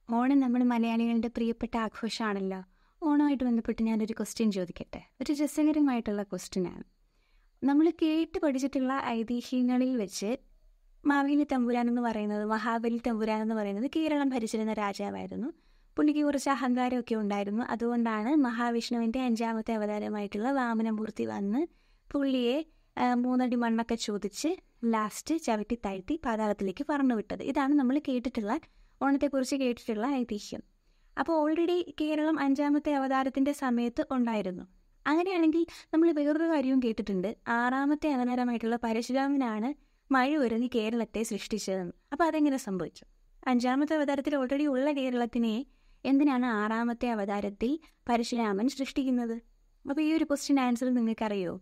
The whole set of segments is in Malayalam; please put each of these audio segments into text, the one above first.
ഓണം നമ്മൾ മലയാളികളുടെ പ്രിയപ്പെട്ട ആഘോഷമാണല്ലോ ഓണമായിട്ട് ബന്ധപ്പെട്ട് ഞാനൊരു ക്വസ്റ്റ്യൻ ചോദിക്കട്ടെ ഒരു രസകരമായിട്ടുള്ള ക്വസ്റ്റ്യനാണ് നമ്മൾ കേട്ട് പഠിച്ചിട്ടുള്ള ഐതിഹ്യങ്ങളിൽ വെച്ച് മാവേലി തമ്പുരാൻ എന്ന് പറയുന്നത് മഹാബലി തമ്പുരാൻ എന്ന് പറയുന്നത് കേരളം ഭരിച്ചിരുന്ന രാജാവായിരുന്നു പുള്ളിക്ക് കുറച്ച് അഹങ്കാരമൊക്കെ ഉണ്ടായിരുന്നു അതുകൊണ്ടാണ് മഹാവിഷ്ണുവിൻ്റെ അഞ്ചാമത്തെ അവതാരമായിട്ടുള്ള വാമനമൂർത്തി വന്ന് പുള്ളിയെ ആ, മൂന്നടി മണ്ണൊക്കെ ചോദിച്ച് ലാസ്റ്റ് ചവിട്ടി താഴ്ത്തി പാതാളത്തിലേക്ക് പറഞ്ഞു വിട്ടത് ഇതാണ് നമ്മൾ കേട്ടിട്ടുള്ള ഓണത്തെക്കുറിച്ച് കേട്ടിട്ടുള്ള ഐതിഹ്യം അപ്പോൾ ഓൾറെഡി കേരളം അഞ്ചാമത്തെ അവതാരത്തിൻ്റെ സമയത്ത് ഉണ്ടായിരുന്നു അങ്ങനെയാണെങ്കിൽ നമ്മൾ വേറൊരു കാര്യവും കേട്ടിട്ടുണ്ട് ആറാമത്തെ അവതാരമായിട്ടുള്ള പരശുരാമനാണ് മഴ ഒരുങ്ങി കേരളത്തെ സൃഷ്ടിച്ചതെന്ന് അപ്പോൾ അതെങ്ങനെ സംഭവിച്ചു അഞ്ചാമത്തെ അവതാരത്തിൽ ഓൾറെഡി ഉള്ള കേരളത്തിനെ എന്തിനാണ് ആറാമത്തെ അവതാരത്തിൽ പരശുരാമൻ സൃഷ്ടിക്കുന്നത് അപ്പോൾ ഈ ഒരു ക്വസ്റ്റ്യൻ ആൻസർ നിങ്ങൾക്കറിയോ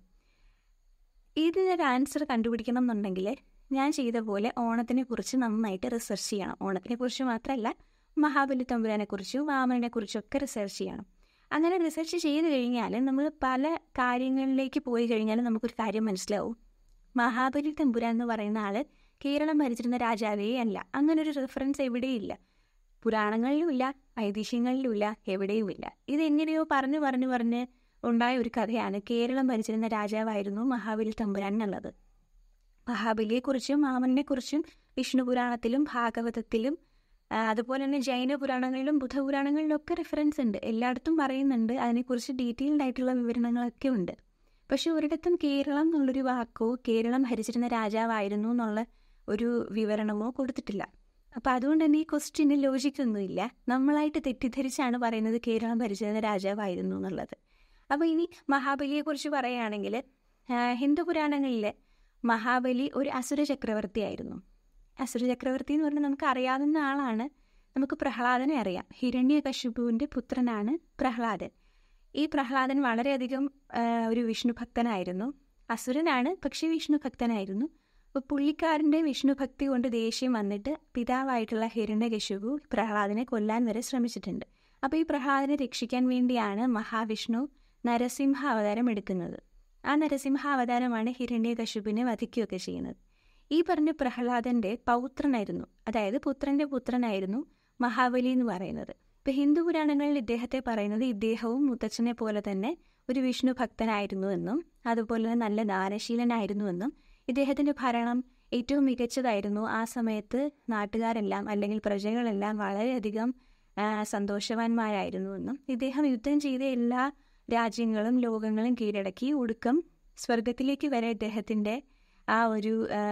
ഇതിനൊരു ആൻസർ കണ്ടുപിടിക്കണം എന്നുണ്ടെങ്കിൽ ഞാൻ ചെയ്ത പോലെ ഓണത്തിനെ കുറിച്ച് നന്നായിട്ട് റിസർച്ച് ചെയ്യണം ഓണത്തിനെ കുറിച്ച് മാത്രമല്ല മഹാബലി തമ്പുരാനെ കുറിച്ചും വാമനെ കുറിച്ചും ഒക്കെ റിസർച്ച് ചെയ്യണം അങ്ങനെ റിസർച്ച് ചെയ്ത് കഴിഞ്ഞാൽ നമ്മൾ പല കാര്യങ്ങളിലേക്ക് പോയി കഴിഞ്ഞാൽ നമുക്കൊരു കാര്യം മനസ്സിലാവും മഹാബലി തമ്പുരാൻ എന്ന് പറയുന്ന ആള് കേരളം ഭരിച്ചിരുന്ന രാജാവേ അല്ല അങ്ങനെ ഒരു റെഫറൻസ് എവിടെയില്ല പുരാണങ്ങളിലുമില്ല ഐതിഹ്യങ്ങളിലുമില്ല എവിടെയുമില്ല ഇതെങ്ങനെയോ പറഞ്ഞു പറഞ്ഞു പറഞ്ഞ് ഉണ്ടായ ഒരു കഥയാണ് കേരളം ഭരിച്ചിരുന്ന രാജാവായിരുന്നു മഹാബലി തമ്പുരാൻ എന്നുള്ളത് മഹാബലിയെക്കുറിച്ചും മാമനെക്കുറിച്ചും വിഷ്ണു പുരാണത്തിലും ഭാഗവതത്തിലും ആ, അതുപോലെ തന്നെ ജൈന പുരാണങ്ങളിലും ബുധപുരാണങ്ങളിലും ഒക്കെ റെഫറൻസ് ഉണ്ട് എല്ലായിടത്തും പറയുന്നുണ്ട് അതിനെക്കുറിച്ച് ഡീറ്റെയിൽഡ് ആയിട്ടുള്ള വിവരണങ്ങളൊക്കെ ഉണ്ട് പക്ഷെ ഒരിടത്തും കേരളം എന്നുള്ളൊരു വാക്കോ കേരളം ഭരിച്ചിരുന്ന രാജാവായിരുന്നു എന്നുള്ള ഒരു വിവരണമോ കൊടുത്തിട്ടില്ല അപ്പോൾ അതുകൊണ്ട് തന്നെ ഈ ക്വസ്റ്റ്യന് ലോജിക്കൊന്നുമില്ല നമ്മളായിട്ട് തെറ്റിദ്ധരിച്ചാണ് പറയുന്നത് കേരളം ഭരിച്ചിരുന്ന രാജാവായിരുന്നു എന്നുള്ളത് അപ്പോൾ ഇനി മഹാബലിയെക്കുറിച്ച് പറയുകയാണെങ്കിൽ ആ, ഹിന്ദു പുരാണങ്ങളിൽ മഹാബലി ഒരു അസുര ചക്രവർത്തിയായിരുന്നു അസുര ചക്രവർത്തി എന്ന് പറഞ്ഞാൽ നമുക്ക് അറിയാവുന്ന ആളാണ് നമുക്ക് പ്രഹ്ലാദനെ അറിയാം ഹിരണ്യകശിപുവിൻ്റെ പുത്രനാണ് പ്രഹ്ലാദൻ ഈ പ്രഹ്ലാദൻ വളരെയധികം ആ, ഒരു വിഷ്ണു ഭക്തനായിരുന്നു അസുരനാണ് പക്ഷേ വിഷ്ണു ഭക്തനായിരുന്നു അപ്പോൾ പുള്ളിക്കാരൻ്റെ വിഷ്ണു ഭക്തി കൊണ്ട് ദേഷ്യം വന്നിട്ട് പിതാവായിട്ടുള്ള ഹിരണ്യകശിപു പ്രഹ്ലാദനെ കൊല്ലാൻ വരെ ശ്രമിച്ചിട്ടുണ്ട് അപ്പോൾ ഈ പ്രഹ്ലാദനെ രക്ഷിക്കാൻ വേണ്ടിയാണ് മഹാവിഷ്ണു നരസിംഹ അവതാരം എടുക്കുന്നത് ആ നരസിംഹ അവതാരമാണ് ഹിരണ്യകശിപുവിനെ വധിക്കുകയൊക്കെ ചെയ്യുന്നത് ഈ പറഞ്ഞ പ്രഹ്ലാദന്റെ പൗത്രനായിരുന്നു അതായത് പുത്രന്റെ പുത്രനായിരുന്നു മഹാബലി എന്ന് പറയുന്നത് ഇപ്പൊ ഹിന്ദു പുരാണങ്ങളിൽ ഇദ്ദേഹത്തെ പറയുന്നത് ഇദ്ദേഹവും മുത്തച്ഛനെ പോലെ തന്നെ ഒരു വിഷ്ണു ഭക്തനായിരുന്നു എന്നും അതുപോലെ തന്നെ നല്ല ദാനശീലനായിരുന്നു എന്നും ഇദ്ദേഹത്തിന്റെ ഭരണം ഏറ്റവും മികച്ചതായിരുന്നു ആ സമയത്ത് നാട്ടുകാരെല്ലാം അല്ലെങ്കിൽ പ്രജകളെല്ലാം വളരെയധികം ആ, സന്തോഷവാന്മാരായിരുന്നു എന്നും ഇദ്ദേഹം യുദ്ധം ചെയ്ത എല്ലാ രാജ്യങ്ങളും ലോകങ്ങളും കീഴടക്കി ഒടുക്കം സ്വർഗത്തിലേക്ക് വരെ ഇദ്ദേഹത്തിന്റെ ആ ഒരു ആ,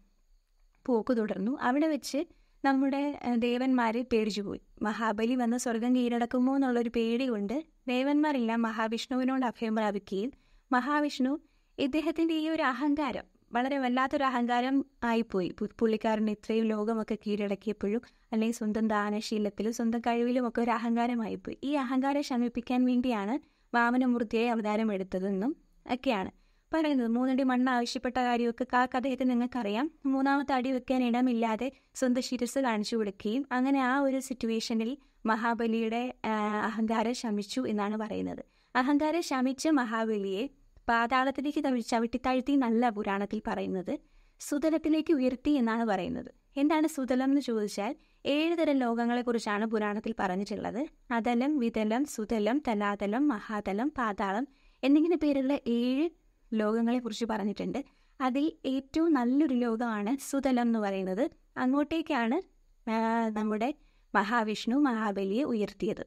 പോക്ക് തുടർന്നു അവിടെ വെച്ച് നമ്മുടെ ആ, ദേവന്മാരെ പേടിച്ചുപോയി മഹാബലി വന്ന് സ്വർഗം കീഴടക്കുമോ എന്നുള്ളൊരു പേടി കൊണ്ട് ദേവന്മാരെല്ലാം മഹാവിഷ്ണുവിനോട് അഭയം പ്രാപിക്കുകയും മഹാവിഷ്ണു ഇദ്ദേഹത്തിന്റെ ഈ ഒരു അഹങ്കാരം വളരെ വല്ലാത്തൊരു അഹങ്കാരം ആയിപ്പോയി പു- പുള്ളിക്കാരന് ഇത്രയും ലോകമൊക്കെ കീഴടക്കിയപ്പോഴും അല്ലെങ്കിൽ സ്വന്തം ദാനശീലത്തിലും സ്വന്തം കഴിവിലും ഒക്കെ ഒരു അഹങ്കാരമായിപ്പോയി ഈ അഹങ്കാരം ശമിപ്പിക്കാൻ വേണ്ടിയാണ് വാമനമൂർത്തിയായി അവതാരം എടുത്തതെന്നും ഒക്കെയാണ് പറയുന്നത് മൂന്നടി മണ്ണ് ആവശ്യപ്പെട്ട കാര്യമൊക്കെ ആ കഥയൊക്കെ നിങ്ങൾക്കറിയാം മൂന്നാമത്തെ അടി വെക്കാൻ ഇടമില്ലാതെ സ്വന്തം ശിരസ് കാണിച്ചു കൊടുക്കുകയും അങ്ങനെ ആ ഒരു സിറ്റുവേഷനിൽ മഹാബലിയുടെ ആ, അഹങ്കാരം ശമിച്ചു എന്നാണ് പറയുന്നത് അഹങ്കാരം ശമിച്ച മഹാബലിയെ പാതാളത്തിലേക്ക് തവി- ചവിട്ടിത്താഴ്ത്തി എന്നല്ല പുരാണത്തിൽ പറയുന്നത് സുതലത്തിലേക്ക് ഉയർത്തി എന്നാണ് പറയുന്നത് എന്താണ് സുതലം എന്ന് ചോദിച്ചാൽ ഏഴ് തരം ലോകങ്ങളെക്കുറിച്ചാണ് പുരാണത്തിൽ പറഞ്ഞിട്ടുള്ളത് അതലം വിതലം സുതലം തലാതലം മഹാതലം പാതാളം എന്നിങ്ങനെ പേരുള്ള ഏഴ് ലോകങ്ങളെക്കുറിച്ച് പറഞ്ഞിട്ടുണ്ട് അതിൽ ഏറ്റവും നല്ലൊരു ലോകമാണ് സുതലം എന്ന് പറയുന്നത് അങ്ങോട്ടേക്കാണ് ആ, നമ്മുടെ മഹാവിഷ്ണു മഹാബലിയെ ഉയർത്തിയത്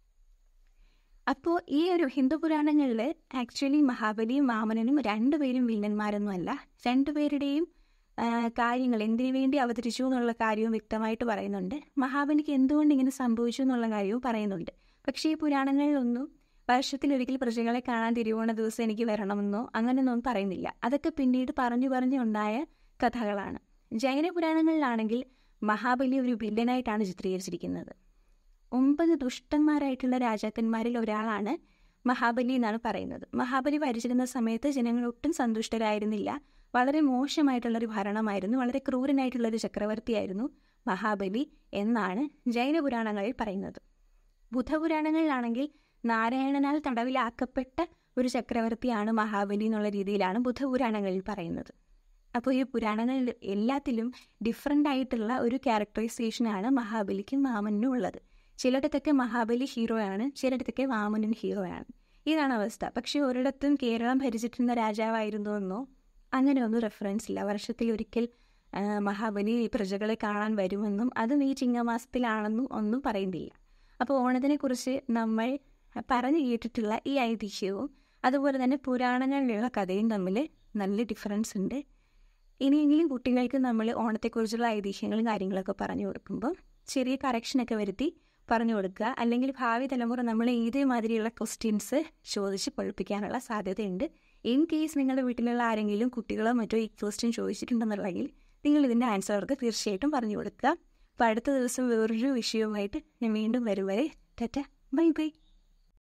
അപ്പോൾ ഈ ഒരു ഹിന്ദു പുരാണങ്ങളിൽ ആക്ച്വലി മഹാബലിയും വാമനനും രണ്ടുപേരും വില്ലന്മാരൊന്നുമല്ല രണ്ടുപേരുടെയും ആ, കാര്യങ്ങൾ എന്തിനു വേണ്ടി അവതരിച്ചു എന്നുള്ള കാര്യവും വ്യക്തമായിട്ട് പറയുന്നുണ്ട് മഹാബലിക്ക് എന്തുകൊണ്ട് ഇങ്ങനെ സംഭവിച്ചു എന്നുള്ള കാര്യവും പറയുന്നുണ്ട് പക്ഷേ ഈ പുരാണങ്ങളിലൊന്നും വർഷത്തിലൊരിക്കൽ പ്രജകളെ കാണാൻ തിരുവോണ ദിവസം എനിക്ക് വരണമെന്നോ അങ്ങനെയൊന്നും പറയുന്നില്ല അതൊക്കെ പിന്നീട് പറഞ്ഞു പറഞ്ഞുണ്ടായ കഥകളാണ് ജൈന പുരാണങ്ങളിലാണെങ്കിൽ മഹാബലി ഒരു വില്ലനായിട്ടാണ് ചിത്രീകരിച്ചിരിക്കുന്നത് ഒമ്പത് ദുഷ്ടന്മാരായിട്ടുള്ള രാജാക്കന്മാരിൽ ഒരാളാണ് മഹാബലി എന്നാണ് പറയുന്നത് മഹാബലി ഭരിച്ചിരുന്ന സമയത്ത് ജനങ്ങൾ ഒട്ടും സന്തുഷ്ടരായിരുന്നില്ല വളരെ മോശമായിട്ടുള്ള ഒരു ഭരണമായിരുന്നു വളരെ ക്രൂരനായിട്ടുള്ള ഒരു ചക്രവർത്തിയായിരുന്നു മഹാബലി എന്നാണ് ജൈന പുരാണങ്ങളിൽ പറയുന്നത് ബുധപുരാണങ്ങളിലാണെങ്കിൽ നാരായണനാൽ തടവിലാക്കപ്പെട്ട ഒരു ചക്രവർത്തിയാണ് മഹാബലി എന്നുള്ള രീതിയിലാണ് ബുധപുരാണങ്ങളിൽ പറയുന്നത് അപ്പോൾ ഈ പുരാണങ്ങളിൽ എല്ലാത്തിലും ഡിഫറെൻ്റ് ആയിട്ടുള്ള ഒരു ക്യാരക്ടറൈസേഷനാണ് മഹാബലിക്കും വാമനും ഉള്ളത് ചിലയിടത്തൊക്കെ മഹാബലി ഹീറോ ആണ് ചിലയിടത്തൊക്കെ വാമനൻ ഹീറോ ആണ് ഇതാണ് അവസ്ഥ പക്ഷേ ഒരിടത്തും കേരളം ഭരിച്ചിട്ടുള്ള രാജാവായിരുന്നു എന്നോ അങ്ങനെയൊന്നും റെഫറൻസ് ഇല്ല വർഷത്തിൽ ഒരിക്കൽ ആ, മഹാബലി പ്രജകളെ കാണാൻ വരുമെന്നും അതും ഈ ചിങ്ങമാസത്തിലാണെന്നും ഒന്നും പറയുന്നില്ല അപ്പോൾ ഓണത്തിനെക്കുറിച്ച് നമ്മൾ പറഞ്ഞു കേട്ടിട്ടുള്ള ഈ ഐതിഹ്യവും അതുപോലെ തന്നെ പുരാണങ്ങളിലുള്ള കഥയും തമ്മിൽ നല്ല ഡിഫറൻസ് ഉണ്ട് ഇനിയെങ്കിലും കുട്ടികൾക്ക് നമ്മൾ ഓണത്തെക്കുറിച്ചുള്ള ഐതിഹ്യങ്ങളും കാര്യങ്ങളൊക്കെ പറഞ്ഞു കൊടുക്കുമ്പോൾ ചെറിയ കറക്ഷനൊക്കെ വരുത്തി പറഞ്ഞു കൊടുക്കുക അല്ലെങ്കിൽ ഭാവി തലമുറ നമ്മൾ ഇതേമാതിരിയുള്ള ക്വസ്റ്റ്യൻസ് ചോദിച്ച് പഠിപ്പിക്കാനുള്ള സാധ്യതയുണ്ട് ഇൻ കേസ് നിങ്ങളുടെ വീട്ടിലുള്ള ആരെങ്കിലും കുട്ടികളോ മറ്റോ ഈ ക്വസ്റ്റ്യൻ ചോദിച്ചിട്ടുണ്ടെന്നുണ്ടെങ്കിൽ നിങ്ങൾ ഇതിൻ്റെ ആൻസർ അവർക്ക് തീർച്ചയായിട്ടും പറഞ്ഞു കൊടുക്കുക അപ്പോൾ അടുത്ത ദിവസം വേറൊരു വിഷയവുമായിട്ട് ഞാൻ വീണ്ടും വരും വരെ ടാറ്റ ബൈ ബൈ